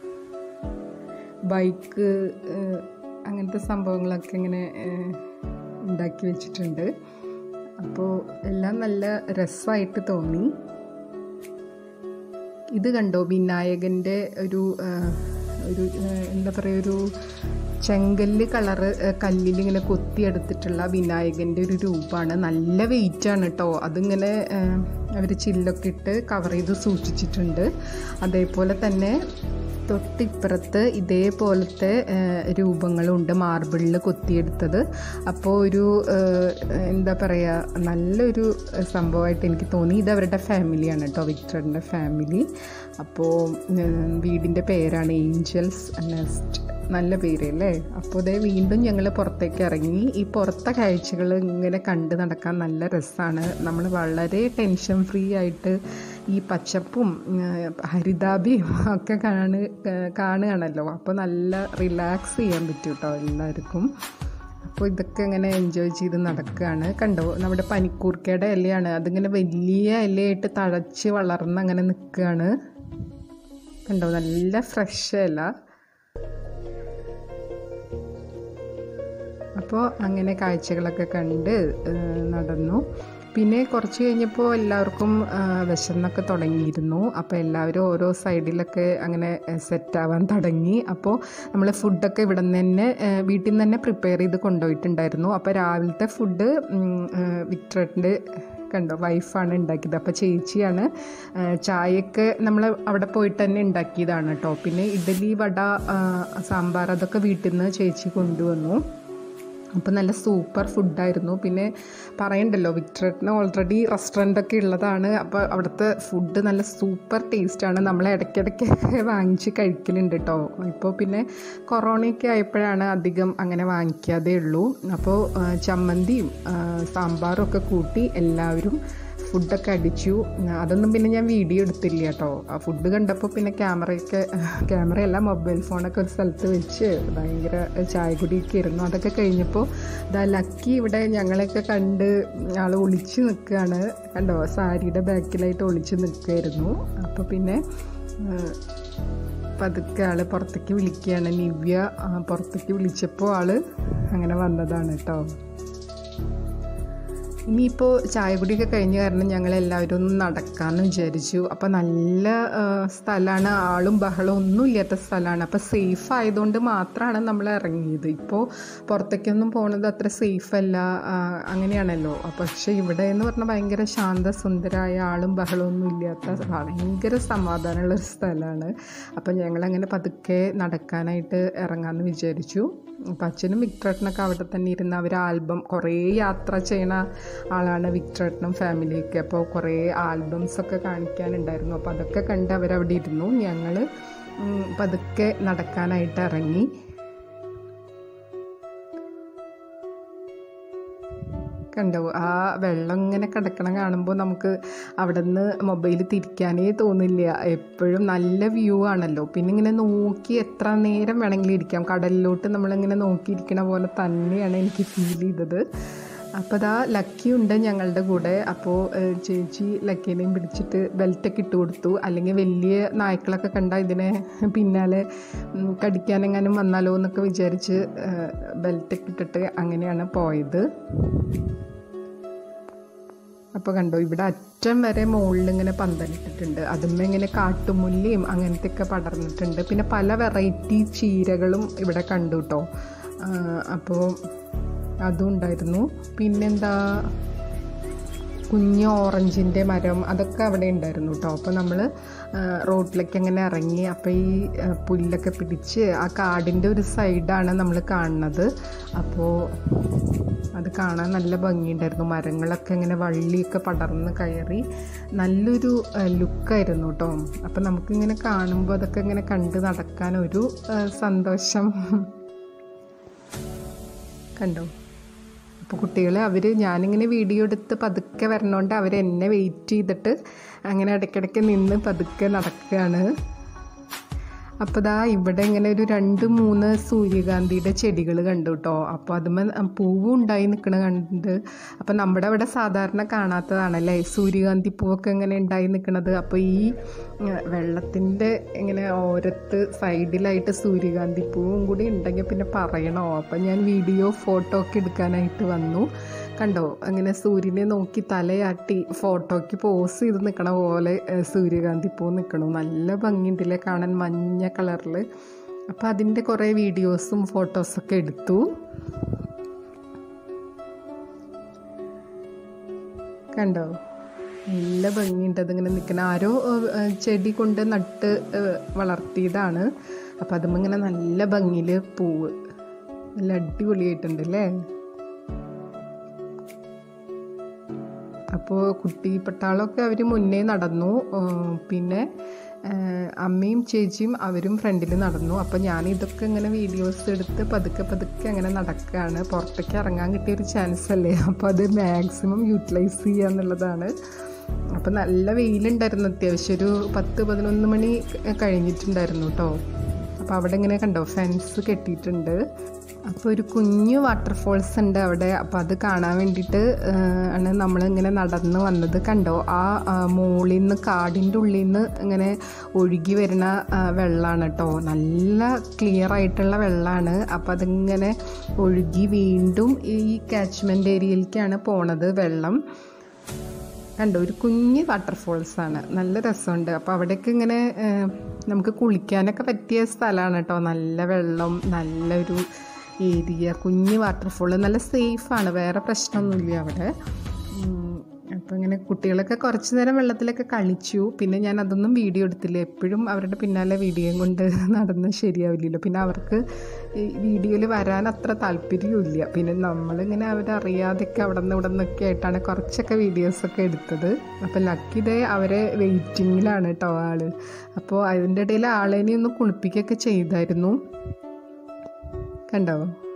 ബൈക്ക് ഏഹ്, അങ്ങനത്തെ സംഭവങ്ങളൊക്കെ ഇങ്ങനെ ഏഹ്, ഉണ്ടാക്കി വെച്ചിട്ടുണ്ട് അപ്പോൾ എല്ലാം നല്ല രസമായിട്ട് തോന്നി ഇത് കണ്ടോ വിനായകൻ്റെ ഒരു ആ, ഒരു ആ, എന്താ പറയുക ഒരു ചെങ്കല്ല് കളറ് കല്ലിൽ ഇങ്ങനെ കൊത്തിയെടുത്തിട്ടുള്ള വിനായകൻ്റെ ഒരു രൂപമാണ് നല്ല വെയിറ്റാണ് കേട്ടോ അതിങ്ങനെ അവർ ചില്ലൊക്കെ ഇട്ട് കവർ ചെയ്ത് സൂക്ഷിച്ചിട്ടുണ്ട് അതേപോലെ തന്നെ തൊട്ടിപ്പുറത്ത് ഇതേപോലത്തെ ആ, രൂപങ്ങളുണ്ട് മാർബിളിൽ കൊത്തിയെടുത്തത് അപ്പോൾ ഒരു ആ, എന്താ പറയുക നല്ലൊരു സംഭവമായിട്ട് എനിക്ക് തോന്നി ഇത് അവരുടെ ഫാമിലിയാണ് കേട്ടോ വിക്ടറിൻ്റെ ഫാമിലി അപ്പോൾ വീടിൻ്റെ പേരാണ് ഏഞ്ചൽസ് നെസ്റ്റ് നല്ല പേര് അല്ലേ അപ്പോൾ ഇതേ വീണ്ടും ഞങ്ങൾ പുറത്തേക്ക് ഇറങ്ങി ഈ പുറത്തെ കാഴ്ചകൾ ഇങ്ങനെ കണ്ട് നടക്കാൻ നല്ല രസമാണ് നമ്മൾ വളരെ ടെൻഷൻ ഫ്രീ ആയിട്ട് ഈ പച്ചപ്പും ഏഹ്, ഹരിതാഭിയും ഒക്കെ കാണു കാണുകയാണല്ലോ അപ്പോൾ നല്ല റിലാക്സ് ചെയ്യാൻ പറ്റും കേട്ടോ എല്ലാവർക്കും അപ്പോൾ ഇതൊക്കെ ഇങ്ങനെ എൻജോയ് ചെയ്ത് നടക്കുകയാണ് കണ്ടോ നമ്മുടെ പനിക്കൂർക്കയുടെ ഇലയാണ് അതിങ്ങനെ വലിയ ഇലയായിട്ട് തഴച്ച് വളർന്ന് അങ്ങനെ നിൽക്കുകയാണ് കണ്ടോ നല്ല ഫ്രഷ് ഇല അപ്പോൾ അങ്ങനെ കാഴ്ചകളൊക്കെ കണ്ട് ഏഹ്, നടന്നു പിന്നെ കുറച്ച് കഴിഞ്ഞപ്പോൾ എല്ലാവർക്കും ഏഹ്, വിശന്നൊക്കെ തുടങ്ങിയിരുന്നു അപ്പോൾ എല്ലാവരും ഓരോ സൈഡിലൊക്കെ അങ്ങനെ സെറ്റ് ആവാൻ തുടങ്ങി അപ്പോൾ നമ്മൾ ഫുഡൊക്കെ ഇവിടെ നിന്ന് തന്നെ ഏഹ്, വീട്ടിൽ നിന്ന് തന്നെ പ്രിപ്പയർ ചെയ്ത് കൊണ്ടുപോയിട്ടുണ്ടായിരുന്നു അപ്പോൾ രാവിലത്തെ ഫുഡ് വിക്ടറിൻ്റെ കണ്ടോ വൈഫാണ് ഉണ്ടാക്കിയത് അപ്പോൾ ചേച്ചിയാണ് ആ, ചായയൊക്കെ നമ്മൾ അവിടെ പോയിട്ട് തന്നെ ഉണ്ടാക്കിയതാണ് കേട്ടോ പിന്നെ ഇഡലി വട ആ, സാമ്പാർ അതൊക്കെ വീട്ടിൽ നിന്ന് ചേച്ചി കൊണ്ടുവന്നു അപ്പോൾ നല്ല സൂപ്പർ ഫുഡായിരുന്നു പിന്നെ പറയണ്ടല്ലോ വിക്ടറിന് ഓൾറെഡി റെസ്റ്റോറൻ്റൊക്കെ ഉള്ളതാണ് അപ്പോൾ അവിടുത്തെ ഫുഡ് നല്ല സൂപ്പർ ടേസ്റ്റാണ് നമ്മൾ ഇടയ്ക്കിടയ്ക്കൊക്കെ വാങ്ങിച്ച് കഴിക്കലുണ്ട് കേട്ടോ ഇപ്പോൾ പിന്നെ കൊറോണയൊക്കെ ആയപ്പോഴാണ് അധികം അങ്ങനെ വാങ്ങിക്കാതേ ഉള്ളൂ അപ്പോൾ ആ, ചമ്മന്തിയും ആ, സാമ്പാറും ഒക്കെ കൂട്ടി എല്ലാവരും ഫുഡൊക്കെ അടിച്ചു അതൊന്നും പിന്നെ ഞാൻ വീഡിയോ എടുത്തില്ല കേട്ടോ ആ ഫുഡ് കണ്ടപ്പോൾ പിന്നെ ക്യാമറയൊക്കെ ക്യാമറയല്ല മൊബൈൽ ഫോണൊക്കെ ഒരു സ്ഥലത്ത് വെച്ച് ഭയങ്കര ചായ കുടിയൊക്കെ ഇരുന്നു അതൊക്കെ കഴിഞ്ഞപ്പോൾ ഇതാ ലക്കി ഇവിടെ ഞങ്ങളെയൊക്കെ കണ്ട് ആൾ ഒളിച്ച് നിൽക്കുകയാണ് കണ്ടോ സാരിയുടെ ബാക്കിലായിട്ട് ഒളിച്ച് നിൽക്കുമായിരുന്നു അപ്പോൾ പിന്നെ ആ, പതുക്കെ ആൾ പുറത്തേക്ക് വിളിക്കുകയാണ് നിവ്യ ആ, പുറത്തേക്ക് വിളിച്ചപ്പോൾ ആൾ അങ്ങനെ വന്നതാണ് കേട്ടോ ഇനിയിപ്പോൾ ചായ കുടിയൊക്കെ കഴിഞ്ഞ കാരണം ഞങ്ങൾ എല്ലാവരും ഒന്ന് നടക്കാമെന്ന് വിചാരിച്ചു അപ്പോൾ നല്ല സ്ഥലമാണ് ആളും ബഹളവും ഒന്നും ഇല്ലാത്ത സ്ഥലമാണ് അപ്പോൾ സേഫ് ആയതുകൊണ്ട് മാത്രമാണ് നമ്മൾ ഇറങ്ങിയത് ഇപ്പോൾ പുറത്തേക്കൊന്നും പോകുന്നത് അത്ര സേഫ് അല്ല ആ, അങ്ങനെയാണല്ലോ പക്ഷേ ഇവിടെ എന്ന് പറഞ്ഞാൽ ഭയങ്കര ശാന്തസുന്ദരായ ആളും ബഹളവും ഒന്നും ഇല്ലാത്ത ഭയങ്കര സമാധാനമുള്ള ഒരു സ്ഥലമാണ് അപ്പോൾ ഞങ്ങളങ്ങനെ പതുക്കെ നടക്കാനായിട്ട് ഇറങ്ങാമെന്ന് വിചാരിച്ചു അപ്പം അച്ഛനും വിക്ടറേട്ടനൊക്കെ അവിടെ തന്നെ ഇരുന്ന് അവർ ആൽബം കുറേ യാത്ര ചെയ്യണ ആളാണ് വിക്ടറേട്ടനും ഫാമിലിയൊക്കെ അപ്പോൾ കുറേ ആൽബംസ് ഒക്കെ കാണിക്കാനുണ്ടായിരുന്നു അപ്പോൾ അതൊക്കെ കണ്ട് അവരവിടെ ഇരുന്നു ഞങ്ങൾ പതുക്കെ നടക്കാനായിട്ട് ഇറങ്ങി കണ്ടോ ആ വെള്ളം ഇങ്ങനെ കിടക്കണം കാണുമ്പോൾ നമുക്ക് അവിടെ നിന്ന് മൊബൈൽ തിരിക്കാനേ തോന്നില്ല എപ്പോഴും നല്ല വ്യൂ ആണല്ലോ പിന്നെ ഇങ്ങനെ നോക്കി എത്ര നേരം വേണമെങ്കിലും ഇരിക്കാം കടലിലോട്ട് നമ്മളിങ്ങനെ നോക്കിയിരിക്കണ പോലെ തന്നെയാണ് എനിക്ക് ഫീൽ ചെയ്തത് അപ്പോൾ അതാ ലക്കി ഉണ്ട് ഞങ്ങളുടെ കൂടെ അപ്പോൾ ഏഹ്, ചേച്ചി ലക്കീനെയും പിടിച്ചിട്ട് ബെൽറ്റൊക്കെ ഇട്ട് കൊടുത്തു അല്ലെങ്കിൽ വലിയ നായ്ക്കളൊക്കെ കണ്ടാൽ ഇതിനെ പിന്നാലെ ഉം, കടിക്കാനെങ്ങാനും വന്നാലോ എന്നൊക്കെ വിചാരിച്ച് ഏഹ്, ബെൽറ്റൊക്കെ ഇട്ടിട്ട് അങ്ങനെയാണ് പോയത് അപ്പോൾ കണ്ടോ ഇവിടെ അറ്റം വരെ മുകളിൽ ഇങ്ങനെ പന്തലിട്ടിട്ടുണ്ട് അതിന്മേൽ ഇങ്ങനെ കാട്ടുമുല്ലയും അങ്ങനത്തെ ഒക്കെ പടർന്നിട്ടുണ്ട് പിന്നെ പല വെറൈറ്റി ചീരകളും ഇവിടെ കണ്ടു കേട്ടോ അപ്പോൾ അതും ഉണ്ടായിരുന്നു പിന്നെന്താ കുഞ്ഞ് ഓറഞ്ചിൻ്റെ മരം അതൊക്കെ അവിടെ ഉണ്ടായിരുന്നു കേട്ടോ അപ്പോൾ നമ്മൾ റോഡിലേക്ക് അങ്ങനെ ഇറങ്ങി അപ്പോൾ ഈ ആ, പുല്ലൊക്കെ പിടിച്ച് ആ കാടിൻ്റെ ഒരു സൈഡാണ് നമ്മൾ കാണുന്നത് അപ്പോൾ അത് കാണാൻ നല്ല ഭംഗിയുണ്ടായിരുന്നു മരങ്ങളൊക്കെ ഇങ്ങനെ വള്ളിയൊക്കെ പടർന്ന് കയറി നല്ലൊരു ലുക്കായിരുന്നു കേട്ടോ അപ്പം നമുക്കിങ്ങനെ കാണുമ്പോൾ അതൊക്കെ ഇങ്ങനെ കണ്ട് നടക്കാൻ ഒരു ആ, സന്തോഷം കണ്ടോ അപ്പോൾ കുട്ടികൾ അവർ ഞാനിങ്ങനെ വീഡിയോ എടുത്ത് പതുക്കെ വരണോണ്ട് അവർ എന്നെ വെയിറ്റ് ചെയ്തിട്ട് അങ്ങനെ ഇടയ്ക്കിടയ്ക്ക് നിന്ന് പതുക്കെ നടക്കുകയാണ് അപ്പോൾ ദാ ഇവിടെ ഇങ്ങനെ ഒരു രണ്ട് മൂന്ന് സൂര്യകാന്തിയുടെ ചെടികൾ കണ്ടു കേട്ടോ അപ്പോൾ അതുമ്മ പൂവും ഉണ്ടായി നിൽക്കണ കണ്ട് അപ്പോൾ നമ്മുടെ അവിടെ സാധാരണ കാണാത്തതാണല്ലേ സൂര്യകാന്തി പൂവൊക്കെ ഇങ്ങനെ ഉണ്ടായി നിൽക്കണത് അപ്പോൾ ഈ വെള്ളത്തിൻ്റെ ഇങ്ങനെ ഓരത്ത് സൈഡിലായിട്ട് സൂര്യകാന്തി പൂവും കൂടി ഉണ്ടെങ്കിൽ പിന്നെ പറയണോ അപ്പം ഞാൻ വീഡിയോ ഫോട്ടോ ഒക്കെ എടുക്കാനായിട്ട് വന്നു കണ്ടോ അങ്ങനെ സൂര്യനെ നോക്കി തലയാട്ടി ഫോട്ടോയ്ക്ക് പോസ് ചെയ്ത് നിൽക്കണ പോലെ ഏഹ്, സൂര്യകാന്തി പൂ നിൽക്കണു നല്ല ഭംഗിയുണ്ടല്ലേ കാണാൻ മഞ്ഞ കളറിൽ അപ്പോൾ അതിൻ്റെ കുറേ വീഡിയോസും ഫോട്ടോസൊക്കെ എടുത്തു കണ്ടോ നല്ല ഭംഗിയുണ്ട് അതിങ്ങനെ നിൽക്കുന്ന ആരോ ഏഹ്, ഏഹ്, ചെടി കൊണ്ട് നട്ട് ഏഹ്, വളർത്തിയതാണ് അപ്പോൾ അതുമ്പോൾ ഇങ്ങനെ നല്ല ഭംഗിയിൽ പൂവ് നല്ല അടിപൊളിയായിട്ടുണ്ട് അല്ലേ അപ്പോൾ കുട്ടി പട്ടാളമൊക്കെ അവർ മുന്നേ നടന്നു ഉം, പിന്നെ ആ, അമ്മയും ചേച്ചിയും അവരും ഫ്രണ്ടിൽ നടന്നു അപ്പോൾ ഞാൻ ഇതൊക്കെ ഇങ്ങനെ വീഡിയോസ് എടുത്ത് പതുക്കെ പതുക്കെ അങ്ങനെ നടക്കുകയാണ് പുറത്തേക്ക് ഇറങ്ങാൻ കിട്ടിയൊരു ചാൻസ് അല്ലേ അപ്പോൾ അത് മാക്സിമം യൂട്ടിലൈസ് ചെയ്യുക എന്നുള്ളതാണ് അപ്പോൾ നല്ല വെയിലുണ്ടായിരുന്നു അത്യാവശ്യം ഒരു പത്ത് പതിനൊന്ന് മണി കഴിഞ്ഞിട്ടുണ്ടായിരുന്നു കേട്ടോ അപ്പോൾ അവിടെ ഇങ്ങനെ കണ്ടോ ഫെൻസ് കെട്ടിയിട്ടുണ്ട് അപ്പോൾ ഒരു കുഞ്ഞു വാട്ടർഫോൾസ് ഉണ്ട് അവിടെ അപ്പോൾ അത് കാണാൻ വേണ്ടിയിട്ട് ആണ് നമ്മളിങ്ങനെ നടന്ന് വന്നത് കണ്ടോ ആ മുകളിൽ നിന്ന് കാടിൻ്റെ ഉള്ളിൽ നിന്ന് ഇങ്ങനെ ഒഴുകി വരുന്ന വെള്ളമാണ് കേട്ടോ നല്ല ക്ലിയർ ആയിട്ടുള്ള വെള്ളമാണ് അപ്പോൾ അതിങ്ങനെ ഒഴുകി വീണ്ടും ഈ കാച്ച്മെൻറ്റ് ഏരിയയിലേക്കാണ് പോണത് വെള്ളം കണ്ടോ ഒരു കുഞ്ഞ് വാട്ടർഫോൾസ് ആണ് നല്ല രസമുണ്ട് അപ്പോൾ അവിടേക്ക് ഇങ്ങനെ നമുക്ക് കുളിക്കാനൊക്കെ പറ്റിയ സ്ഥലമാണ് കേട്ടോ നല്ല വെള്ളം നല്ലൊരു ഏരിയ കുഞ്ഞ് വാട്ടർഫോൾ നല്ല സേഫാണ് വേറെ പ്രശ്നമൊന്നുമില്ല അവിടെ അപ്പോൾ ഇങ്ങനെ കുട്ടികളൊക്കെ കുറച്ച് നേരം വെള്ളത്തിലൊക്കെ കളിച്ചു പിന്നെ ഞാൻ അതൊന്നും വീഡിയോ എടുത്തില്ല എപ്പോഴും അവരുടെ പിന്നാലെ വീഡിയോയും കൊണ്ട് നടന്ന് ശരിയാവില്ലല്ലോ പിന്നെ അവർക്ക് ഈ വീഡിയോയിൽ വരാൻ അത്ര താല്പര്യമില്ല പിന്നെ നമ്മളിങ്ങനെ അവരറിയാതെയൊക്കെ അവിടെ നിന്ന് ഇവിടെ നിന്നൊക്കെ ആയിട്ടാണ് കുറച്ചൊക്കെ വീഡിയോസൊക്കെ എടുത്തത് അപ്പോൾ ലക്കി ഡേ അവരെ വെയിറ്റിങ്ങിലാണ് കേട്ടോ ആള് അപ്പോൾ അതിൻ്റെ ഇടയിൽ ആളേനെ ഒന്ന് കുളിപ്പിക്കുകയൊക്കെ ചെയ്തായിരുന്നു കണ്ടോ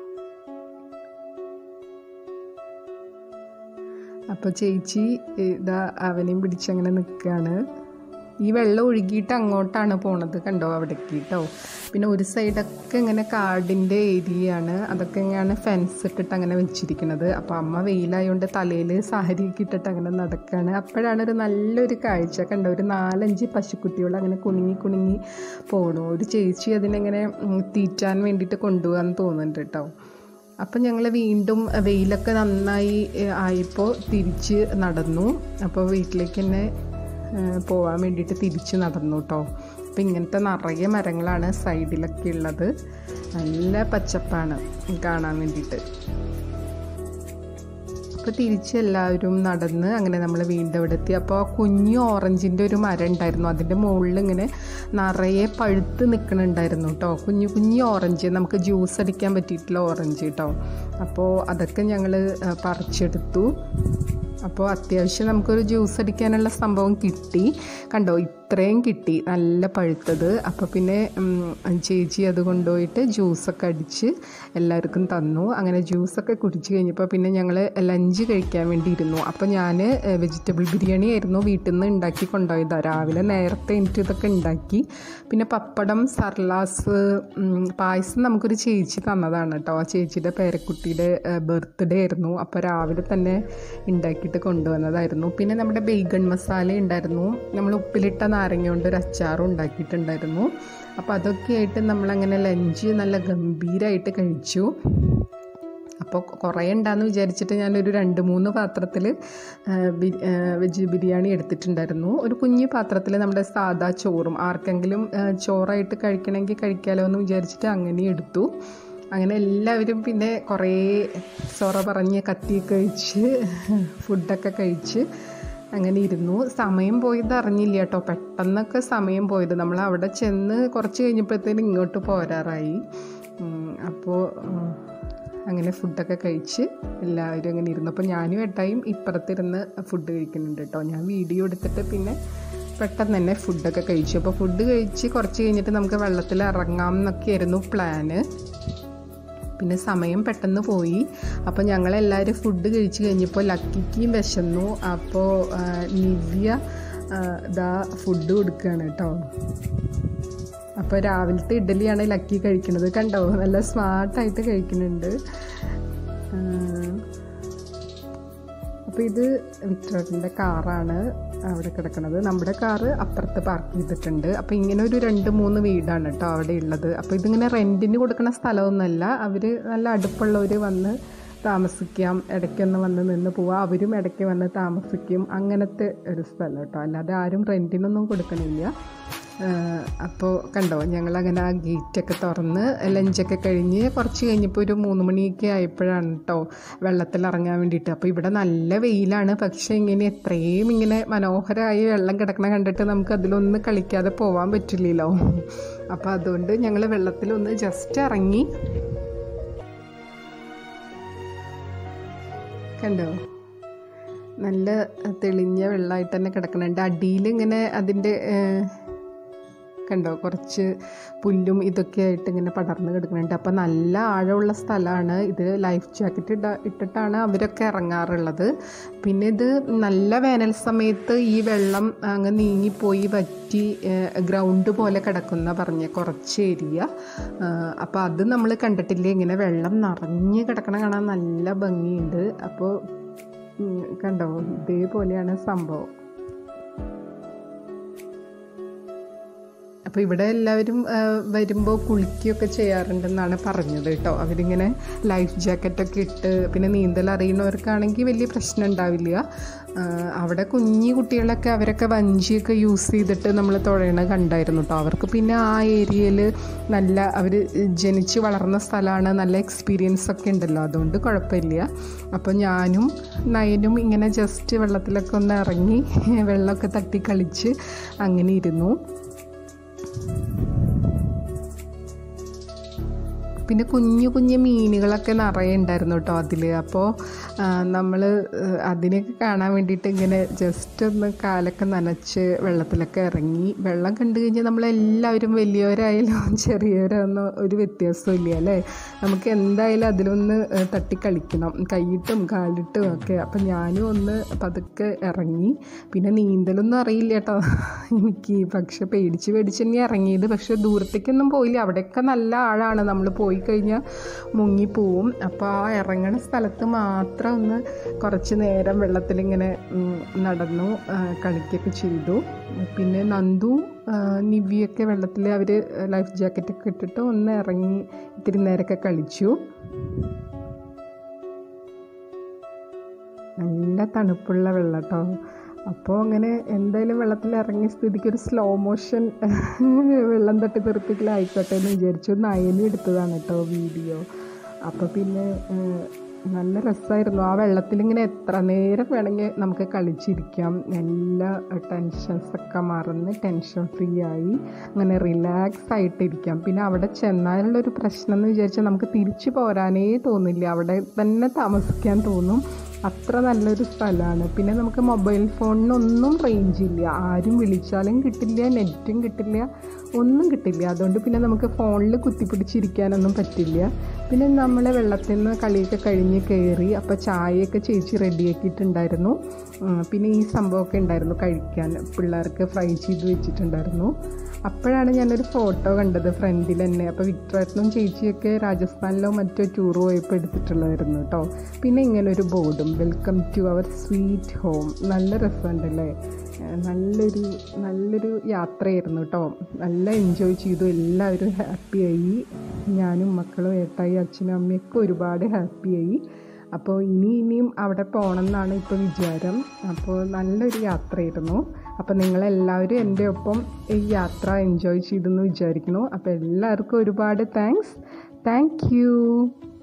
അപ്പോൾ ചേച്ചി ഇതാ അവനെയും പിടിച്ചങ്ങനെ നിൽക്കുകയാണ് ഈ വെള്ളം ഒഴുകിയിട്ട് അങ്ങോട്ടാണ് പോണത് കണ്ടോ അവിടേക്ക് കേട്ടോ പിന്നെ ഒരു സൈഡൊക്കെ ഇങ്ങനെ കാടിൻ്റെ ഏരിയയാണ് അതൊക്കെ ഇങ്ങനെ ഫെൻസ് ഇട്ടിട്ട് അങ്ങനെ വെച്ചിരിക്കുന്നത് അപ്പോൾ അമ്മ വെയിലായതുകൊണ്ട് തലയിൽ സാരിയൊക്കെ ഇട്ടിട്ട് അങ്ങനെ നടക്കുകയാണ് അപ്പോഴാണ് ഒരു നല്ലൊരു കാഴ്ച കണ്ടോ ഒരു നാലഞ്ച് പശുക്കുട്ടികൾ അങ്ങനെ കുണുങ്ങി കുണുങ്ങി പോണു ഒരു ചേച്ചി അതിനെങ്ങനെ തീറ്റാൻ വേണ്ടിയിട്ട് കൊണ്ടുപോകാൻ തോന്നുന്നുണ്ട് കേട്ടോ അപ്പം ഞങ്ങൾ വീണ്ടും വെയിലൊക്കെ നന്നായി ആയപ്പോൾ തിരിച്ച് നടന്നു അപ്പോൾ വീട്ടിലേക്ക് തന്നെ പോകാൻ വേണ്ടിയിട്ട് തിരിച്ച് നടന്നു കേട്ടോ അപ്പം ഇങ്ങനത്തെ നിറയെ മരങ്ങളാണ് സൈഡിലൊക്കെ ഉള്ളത് നല്ല പച്ചപ്പാണ് കാണാൻ വേണ്ടിയിട്ട് അപ്പോൾ തിരിച്ച് എല്ലാവരും നടന്ന് അങ്ങനെ നമ്മൾ വീണ്ടും ഇവിടെ എത്തി അപ്പോൾ കുഞ്ഞു ഓറഞ്ചിൻ്റെ ഒരു മരം ഉണ്ടായിരുന്നു അതിൻ്റെ മുകളിൽ ഇങ്ങനെ നിറയെ പഴുത്ത് നിൽക്കണുണ്ടായിരുന്നു കേട്ടോ കുഞ്ഞു കുഞ്ഞു ഓറഞ്ച് നമുക്ക് ജ്യൂസ് അടിക്കാൻ പറ്റിയിട്ടുള്ള ഓറഞ്ച് കേട്ടോ അപ്പോൾ അതൊക്കെ ഞങ്ങൾ പറിച്ചെടുത്തു അപ്പോൾ അത്യാവശ്യം നമുക്കൊരു ജ്യൂസ് അടിക്കാനുള്ള സംഭവം കിട്ടി കണ്ടോ ഇത്രയും കിട്ടി നല്ല പഴുത്തത് അപ്പോൾ പിന്നെ ചേച്ചി അത് കൊണ്ടുപോയിട്ട് ജ്യൂസൊക്കെ അടിച്ച് എല്ലാവർക്കും തന്നു അങ്ങനെ ജ്യൂസൊക്കെ കുടിച്ച് കഴിഞ്ഞപ്പോൾ പിന്നെ ഞങ്ങൾ ലഞ്ച് കഴിക്കാൻ വേണ്ടി ഇരുന്നു അപ്പോൾ ഞാൻ വെജിറ്റബിൾ ബിരിയാണി ആയിരുന്നു വീട്ടിൽ നിന്ന് ഉണ്ടാക്കി കൊണ്ടുപോയതാണ് രാവിലെ നേരത്തെ എനിക്ക് ഇതൊക്കെ ഉണ്ടാക്കി പിന്നെ പപ്പടം സർലാസ് പായസം നമുക്കൊരു ചേച്ചി തന്നതാണ് കേട്ടോ ആ ചേച്ചിയുടെ പേരക്കുട്ടിയുടെ ബർത്ത്ഡേ ആയിരുന്നു അപ്പോൾ രാവിലെ തന്നെ ഉണ്ടാക്കിയിട്ട് കൊണ്ടുവന്നതായിരുന്നു പിന്നെ നമ്മുടെ ബേഗൺ മസാല ഉണ്ടായിരുന്നു നമ്മൾ ഉപ്പിലിട്ട നാരങ്ങ കൊണ്ട് ഒരു അച്ചാറും ഉണ്ടാക്കിയിട്ടുണ്ടായിരുന്നു അപ്പോൾ അതൊക്കെ ആയിട്ട് നമ്മളങ്ങനെ ലഞ്ച് നല്ല ഗംഭീരമായിട്ട് കഴിച്ചു അപ്പോൾ കുറേ ഉണ്ടാന്ന് വിചാരിച്ചിട്ട് ഞാനൊരു രണ്ട് മൂന്ന് പാത്രത്തിൽ വെജ് ബിരിയാണി എടുത്തിട്ടുണ്ടായിരുന്നു ഒരു കുഞ്ഞു പാത്രത്തിൽ നമ്മുടെ സാദാ ചോറും ആർക്കെങ്കിലും ചോറായിട്ട് കഴിക്കണമെങ്കിൽ കഴിക്കാമല്ലോ എന്ന് വിചാരിച്ചിട്ട് അങ്ങനെ എടുത്തു അങ്ങനെ എല്ലാവരും പിന്നെ കുറേ സൊറ പറഞ്ഞ് കത്തിയൊക്കെ കഴിച്ച് ഫുഡൊക്കെ കഴിച്ച് അങ്ങനെ ഇരുന്നു സമയം പോയത് അറിഞ്ഞില്ല കേട്ടോ പെട്ടെന്നൊക്കെ സമയം പോയത് നമ്മൾ അവിടെ ചെന്ന് കുറച്ച് കഴിഞ്ഞപ്പോഴത്തേനും ഇങ്ങോട്ട് പോരാറായി അപ്പോൾ അങ്ങനെ ഫുഡൊക്കെ കഴിച്ച് എല്ലാവരും അങ്ങനെ ഇരുന്നു അപ്പോൾ ഞാനും ഏട്ടായും ഇപ്പുറത്തിരുന്ന് ഫുഡ് കഴിക്കുന്നുണ്ട് കേട്ടോ ഞാൻ വീഡിയോ എടുത്തിട്ട് പിന്നെ പെട്ടെന്ന് തന്നെ ഫുഡൊക്കെ കഴിച്ചു അപ്പോൾ ഫുഡ് കഴിച്ച് കുറച്ച് കഴിഞ്ഞിട്ട് നമുക്ക് വെള്ളത്തിൽ ഇറങ്ങാം എന്നൊക്കെയായിരുന്നു പ്ലാന് പിന്നെ സമയം പെട്ടെന്ന് പോയി അപ്പോൾ ഞങ്ങളെല്ലാവരും ഫുഡ് കഴിച്ച് കഴിഞ്ഞപ്പോൾ ലക്കിക്കും വിശന്നു അപ്പോൾ നിവ്യ ഇതാ ഫുഡ് കൊടുക്കുകയാണ് കേട്ടോ അപ്പോൾ രാവിലത്തെ ഇഡ്ഡലിയാണ് ലക്കി കഴിക്കുന്നത് കണ്ടോ നല്ല സ്മാർട്ടായിട്ട് കഴിക്കുന്നുണ്ട് അപ്പോൾ ഇത് വിക്ടറിൻ്റെ കാറാണ് അവിടെ കിടക്കുന്നത് നമ്മുടെ കാറ് അപ്പുറത്ത് പാർക്ക് ചെയ്തിട്ടുണ്ട് അപ്പോൾ ഇങ്ങനെ ഒരു രണ്ട് മൂന്ന് വീടാണ് കേട്ടോ അവിടെ ഉള്ളത് അപ്പോൾ ഇതിങ്ങനെ റെൻറ്റിന് കൊടുക്കുന്ന സ്ഥലമൊന്നുമല്ല അവർ നല്ല അടുപ്പുള്ളവർ വന്ന് താമസിക്കാം ഇടയ്ക്കൊന്ന് വന്ന് നിന്ന് പോവാം അവരും ഇടയ്ക്ക് വന്ന് താമസിക്കും അങ്ങനത്തെ ഒരു സ്ഥലം കേട്ടോ അല്ലാതെ ആരും റെൻറ്റിനൊന്നും കൊടുക്കണില്ല അപ്പോൾ കണ്ടോ ഞങ്ങളങ്ങനെ ആ ഗേറ്റൊക്കെ തുറന്ന് ലഞ്ചൊക്കെ കഴിഞ്ഞ് കുറച്ച് കഴിഞ്ഞപ്പോൾ ഒരു മൂന്ന് മണിയൊക്കെ ആയപ്പോഴാണ് കേട്ടോ വെള്ളത്തിൽ ഇറങ്ങാൻ വേണ്ടിയിട്ട് അപ്പോൾ ഇവിടെ നല്ല വെയിലാണ് പക്ഷേ ഇങ്ങനെ എത്രയും ഇങ്ങനെ മനോഹരമായി വെള്ളം കിടക്കണ കണ്ടിട്ട് നമുക്ക് അതിലൊന്ന് കളിക്കാതെ പോകാൻ പറ്റില്ലല്ലോ അപ്പോൾ അതുകൊണ്ട് ഞങ്ങൾ വെള്ളത്തിലൊന്ന് ജസ്റ്റ് ഇറങ്ങി കണ്ടോ നല്ല തെളിഞ്ഞ വെള്ളമായിട്ട് തന്നെ കിടക്കുന്നുണ്ട് അടിയിൽ ഇങ്ങനെ അതിൻ്റെ കണ്ടോ കുറച്ച് പുല്ലും ഇതൊക്കെ ആയിട്ട് ഇങ്ങനെ പടർന്ന് കിടക്കുന്നുണ്ട് അപ്പോൾ നല്ല ആഴമുള്ള സ്ഥലമാണ് ഇത് ലൈഫ് ജാക്കറ്റ് ഇട ഇട്ടിട്ടാണ് അവരൊക്കെ ഇറങ്ങാറുള്ളത് പിന്നെ ഇത് നല്ല വേനൽ സമയത്ത് ഈ വെള്ളം അങ്ങ് നീങ്ങിപ്പോയി വറ്റി ഗ്രൗണ്ട് പോലെ കിടക്കുന്ന പറഞ്ഞ കുറച്ച് ഏരിയ അപ്പോൾ അത് നമ്മൾ കണ്ടിട്ടില്ലേ ഇങ്ങനെ വെള്ളം നിറഞ്ഞ് കിടക്കണ കാണാൻ നല്ല ഭംഗിയുണ്ട് അപ്പോൾ ഉം, കണ്ടോ ഇതേപോലെയാണ് സംഭവം അപ്പോൾ ഇവിടെ എല്ലാവരും വരുമ്പോൾ കുളിക്കുകയൊക്കെ ചെയ്യാറുണ്ടെന്നാണ് പറഞ്ഞത് കേട്ടോ അവരിങ്ങനെ ലൈഫ് ജാക്കറ്റൊക്കെ ഇട്ട് പിന്നെ നീന്തൽ അറിയുന്നവർക്കാണെങ്കിൽ വലിയ പ്രശ്നം ഉണ്ടാവില്ല ആ, അവിടെ കുഞ്ഞു കുട്ടികളൊക്കെ അവരൊക്കെ വഞ്ചിയൊക്കെ യൂസ് ചെയ്തിട്ട് നമ്മൾ തുഴയണ കണ്ടായിരുന്നു കേട്ടോ അവർക്ക് പിന്നെ ആ ഏരിയയിൽ നല്ല അവർ ജനിച്ച് വളർന്ന സ്ഥലമാണ് നല്ല എക്സ്പീരിയൻസ് ഒക്കെ ഉണ്ടല്ലോ അതുകൊണ്ട് കുഴപ്പമില്ല അപ്പോൾ ഞാനും നയനും ഇങ്ങനെ ജസ്റ്റ് വെള്ളത്തിലൊക്കെ ഒന്ന് ഇറങ്ങി വെള്ളമൊക്കെ തട്ടി കളിച്ച് അങ്ങനെ ഇരുന്നു പിന്നെ കുഞ്ഞു കുഞ്ഞു മീനുകളൊക്കെ നിറയെ ഉണ്ടായിരുന്നു കേട്ടോ അതിൽ അപ്പോൾ നമ്മൾ അതിനെയൊക്കെ കാണാൻ വേണ്ടിയിട്ട് ഇങ്ങനെ ജസ്റ്റ് ഒന്ന് കാലൊക്കെ നനച്ച് വെള്ളത്തിലൊക്കെ ഇറങ്ങി വെള്ളം കണ്ടു കഴിഞ്ഞാൽ നമ്മളെല്ലാവരും വലിയവരായാലും ചെറിയവരൊന്നും ഒരു വ്യത്യാസവും ഇല്ല അല്ലേ നമുക്ക് എന്തായാലും അതിലൊന്ന് ഏഹ്, തട്ടി കളിക്കണം കൈയിട്ടും കാലിട്ടും ഒക്കെ അപ്പം ഞാനും ഒന്ന് പതുക്കെ ഇറങ്ങി പിന്നെ നീന്തലൊന്നും അറിയില്ല കേട്ടോ എനിക്ക് പക്ഷെ പേടിച്ച് പേടിച്ച് തന്നെ ഇറങ്ങിയത് പക്ഷെ ദൂരത്തേക്കൊന്നും പോയില്ല അവിടെയൊക്കെ നല്ല ആഴാണ് നമ്മൾ പോയി കഴിഞ്ഞാൽ മുങ്ങിപ്പോവും അപ്പോൾ ആ ഇറങ്ങണ സ്ഥലത്ത് മാത്രം ഒന്ന് കുറച്ച് നേരം വെള്ളത്തിലിങ്ങനെ ഉം, നടന്നു ആ, കളിക്കുകയൊക്കെ ചെയ്തു പിന്നെ നന്ദു ആ, നിവിയൊക്കെ വെള്ളത്തിൽ അവർ ലൈഫ് ജാക്കറ്റൊക്കെ ഇട്ടിട്ട് ഒന്ന് ഇറങ്ങി ഇത്തിരി നേരമൊക്കെ കളിച്ചു നല്ല തണുപ്പുള്ള വെള്ളം കേട്ടോ അപ്പോൾ അങ്ങനെ എന്തായാലും വെള്ളത്തിൽ ഇറങ്ങിയ സ്ഥിതിക്ക് ഒരു സ്ലോ മോഷൻ വെള്ളം തട്ടി തെറിപ്പിക്കലായിക്കോട്ടെ എന്ന് വിചാരിച്ചു നയനും എടുത്തതാണ് കേട്ടോ വീഡിയോ അപ്പോൾ പിന്നെ ഏഹ്, നല്ല രസമായിരുന്നു ആ വെള്ളത്തിലിങ്ങനെ എത്ര നേരം വേണമെങ്കിൽ നമുക്ക് കളിച്ചിരിക്കാം എല്ലാ ടെൻഷൻസൊക്കെ മറന്ന് ടെൻഷൻ ഫ്രീ ആയി അങ്ങനെ റിലാക്സ് ആയിട്ടിരിക്കാം പിന്നെ അവിടെ ചെന്നാലുള്ളൊരു പ്രശ്നം എന്ന് വിചാരിച്ചാൽ നമുക്ക് തിരിച്ചു പോരാനേ തോന്നില്ല അവിടെ തന്നെ താമസിക്കാൻ തോന്നും അത്ര നല്ലൊരു സ്ഥലമാണ് പിന്നെ നമുക്ക് മൊബൈൽ ഫോണിനൊന്നും റേഞ്ച് ഇല്ല ആരും വിളിച്ചാലും കിട്ടില്ല നെറ്റും കിട്ടില്ല ഒന്നും കിട്ടില്ല അതുകൊണ്ട് പിന്നെ നമുക്ക് ഫോണിൽ കുത്തിപ്പിടിച്ചിരിക്കാനൊന്നും പറ്റില്ല പിന്നെ നമ്മൾ വെള്ളത്തിൽ നിന്ന് കളിയൊക്കെ കഴിഞ്ഞ് കയറി അപ്പോൾ ചായയൊക്കെ ചേച്ചി റെഡിയാക്കിയിട്ടുണ്ടായിരുന്നു ഉം, പിന്നെ ഈ സംഭവമൊക്കെ ഉണ്ടായിരുന്നു കഴിക്കാൻ പിള്ളേർക്ക് ഫ്രൈ ചെയ്ത് വെച്ചിട്ടുണ്ടായിരുന്നു അപ്പോഴാണ് ഞാനൊരു ഫോട്ടോ കണ്ടത് ഫ്രണ്ടിൽ തന്നെ അപ്പോൾ വിക്ടറേട്ടനും ചേച്ചിയൊക്കെ രാജസ്ഥാനിലോ മറ്റോ ടൂർ പോയപ്പോൾ എടുത്തിട്ടുള്ളതായിരുന്നു കേട്ടോ പിന്നെ ഇങ്ങനെ ഒരു ബോർഡും welcome to our sweet home നല്ല രസമുണ്ടല്ലേ ഏഹ് നല്ലൊരു നല്ലൊരു യാത്രയായിരുന്നു കേട്ടോ നല്ല എൻജോയ് ചെയ്തു എല്ലാവരും ഹാപ്പിയായി ഞാനും മക്കളും ഏട്ടായി അച്ഛനും അമ്മയൊക്കെ ഒരുപാട് ഹാപ്പിയായി അപ്പോൾ ഇനി ഇനിയും അവിടെ പോകണം എന്നാണ് ഇപ്പോൾ വിചാരം അപ്പോൾ നല്ലൊരു യാത്രയായിരുന്നു അപ്പോൾ നിങ്ങളെല്ലാവരും എൻ്റെ ഒപ്പം ഈ യാത്ര എൻജോയ് ചെയ്തെന്ന് വിചാരിക്കുന്നു അപ്പോൾ എല്ലാവർക്കും ഒരുപാട് താങ്ക്സ് താങ്ക് യു